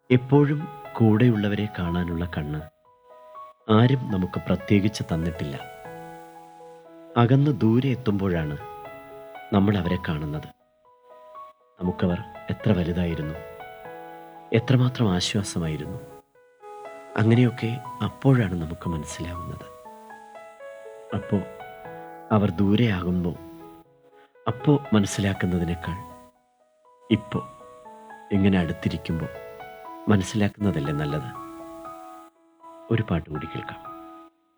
എപ്പോഴും കൂടെയുള്ളവരെ കാണാനുള്ള കണ്ണ് ആരും നമുക്ക് പ്രത്യേകിച്ച് തന്നിട്ടില്ല അകന്ന് ദൂരെ എത്തുമ്പോഴാണ് നമ്മൾ അവരെ കാണുന്നത് നമുക്കവർ എത്ര വലുതായിരുന്നു എത്രമാത്രം ആശ്വാസമായിരുന്നു അങ്ങനെയൊക്കെ അപ്പോഴാണ് നമുക്ക് മനസ്സിലാവുന്നത് അപ്പോൾ അവർ ദൂരെയാകുമ്പോൾ അപ്പോൾ മനസ്സിലാക്കുന്നതിനേക്കാൾ ഇപ്പോൾ ഇങ്ങനെ അടുത്തിരിക്കുമ്പോൾ മനസ്സിലാക്കുന്നതല്ലേ നല്ലത് ഒരു പാട്ട് കൂടി കേൾക്കാം